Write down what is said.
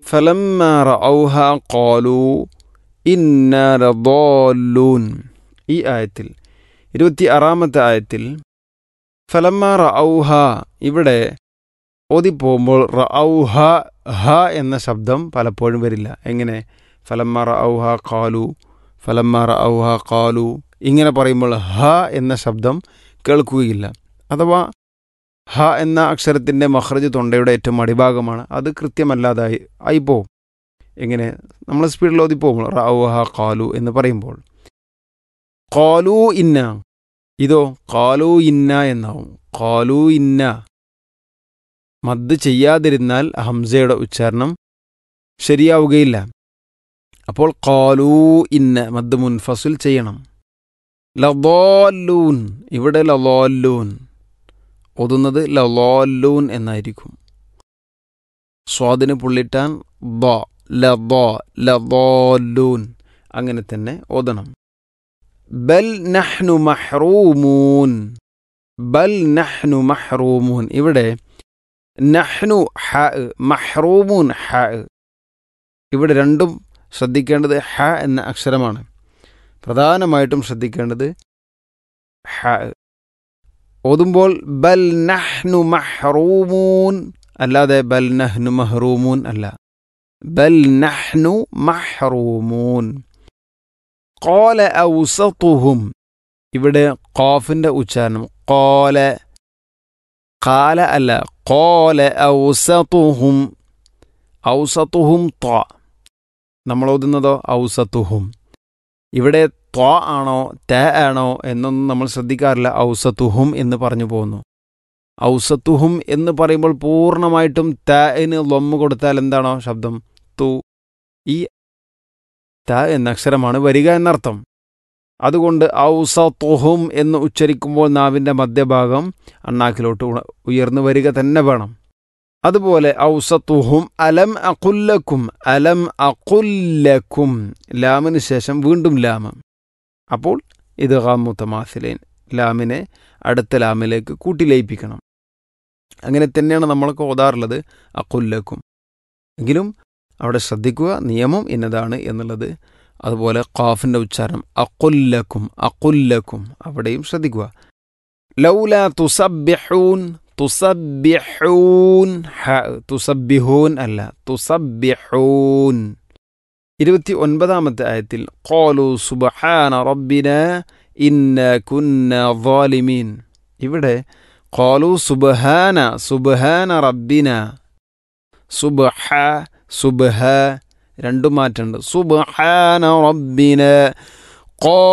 فلما رأوها قالوا إنا لضالون ഈ ആയത്തിൽ ഇരുപത്തി ആറാമത്തെ ആയത്തിൽ ഫലമ്മ റഔഹ ഇവിടെ ഓതിപ്പോകുമ്പോൾ റഔഹ ഹ എന്ന ശബ്ദം പലപ്പോഴും വരില്ല എങ്ങനെ ഫലമ്മ റഔഹ കാലു ഫലമ്മ റഔഹ കാലു ഇങ്ങനെ പറയുമ്പോൾ ഹ എന്ന ശബ്ദം കേൾക്കുകയില്ല അഥവാ ഹ എന്ന അക്ഷരത്തിൻ്റെ മഹ്റജ് തൊണ്ടയുടെ ഏറ്റവും അടിഭാഗമാണ് അത് കൃത്യമല്ലാതായി ആയിപ്പോവും എങ്ങനെ നമ്മൾ സ്പീഡിൽ ഓതിപ്പോകുമ്പോൾ റഔഹ കാലു എന്ന് പറയുമ്പോൾ കാലു ഇന്ന ഇതോ കാലു ഇന്ന എന്നാവും കാലു ഇന്ന മദ് ചെയ്യാതിരുന്നാൽ ഹംസയുടെ ഉച്ചാരണം ശരിയാവുകയില്ല അപ്പോൾ കാലൂ ഇന്ന മദ് മുൻഫസുൽ ചെയ്യണം ലലോല്ലൂൻ ഇവിടെ ലലോല്ലൂൻ ഒതുന്നത് ലലോല്ലൂൻ എന്നായിരിക്കും സ്വാദിന് പുള്ളിട്ടാൻ ദ ലദോ ലദോല്ലൂൻ അങ്ങനെ തന്നെ ഓതണം ബൽ നഹ്നു മഹ്റൂമൂൻ ബൽ നഹ്നു മഹ്റൂമൂൻ ഇവിടെ നഹ്നു ഹ മഹ്റൂമൂൻ ഹ ഇവിടെ രണ്ടും ശ്രദ്ധിക്കേണ്ടത് ഹ എന്ന അക്ഷരമാണ് പ്രധാനമായിട്ടും ശ്രദ്ധിക്കേണ്ടത് ഹ ഓതുമ്പോൾ ബൽ നഹ്നു മഹ്റൂമൂൻ അല്ലാതെ ബൽ നഹ്നു മഹ്റൂമൂൻ അല്ല ബൽ നഹ്നു മഹ്റൂമൂൻ കോല ഔസത്തുഹും ഇവിടെ ഖാഫിന്റെ ഉച്ചാരണം കോല കാല അല്ല കോല ഔസത്തുഹും ഔസത്തുഹും ത്വ നമ്മൾ ഓതുന്നതോ ഔസത്തുഹും ഇവിടെ ത്വ ആണോ ത ആണോ എന്നൊന്നും നമ്മൾ ശ്രദ്ധിക്കാറില്ല ഔസത്തുഹും എന്ന് പറഞ്ഞു പോകുന്നു ഔസത്തുഹും എന്ന് പറയുമ്പോൾ പൂർണ്ണമായിട്ടും തന് ലൊമ്മ് കൊടുത്താൽ എന്താണോ ശബ്ദം തു ഈ ത എന്ന അക്ഷരമാണ് വരിക എന്നർത്ഥം അതുകൊണ്ട് ഔസത്തുഹും എന്ന് ഉച്ചരിക്കുമ്പോൾ നാവിൻ്റെ മധ്യഭാഗം അണ്ണാക്കിലോട്ട് ഉയർന്നു വരിക തന്നെ വേണം അതുപോലെ ഔസത്തുഹും അലം അക്കുല്ലക്കും അലം അക്കുല്ലക്കും ലാമിന് ശേഷം വീണ്ടും ലാമം അപ്പോൾ ഇത് ഹാമുത്തമാസിലേൻ ലാമിനെ അടുത്ത ലാമിലേക്ക് കൂട്ടിലയിപ്പിക്കണം അങ്ങനെ തന്നെയാണ് നമ്മളൊക്കെ ഓതാറുള്ളത് അക്കുല്ലക്കും എങ്കിലും അവിടെ ശ്രദ്ധിക്കുക നിയമം ഇന്നതാണ് എന്നുള്ളത് അതുപോലെ ഖാഫിൻ്റെ ഉച്ചാരണം അക്കുല്ലക്കും അക്കുല്ലക്കും അവിടെയും ശ്രദ്ധിക്കുക ലൗല തുസബ്യഹൂൻ തുസബ്യഹൂൻ തുസബ്യഹൂൻ അല്ല തുസബ്യഹൂൻ ഇരുപത്തി ഒൻപതാമത്തെ ആയത്തിൽ ഖാലു സുബ്ഹാന റബ്ബിന ഇന്ന കുന്ന ظالمين ഇവിടെ ഖാലു സുബ്ഹാന സുബ്ഹാന റബ്ബിന സുബ്ഹ സുബ്ഹ രണ്ടു മാറ്റുണ്ട് സുബ്ഹാന റബ്ബിന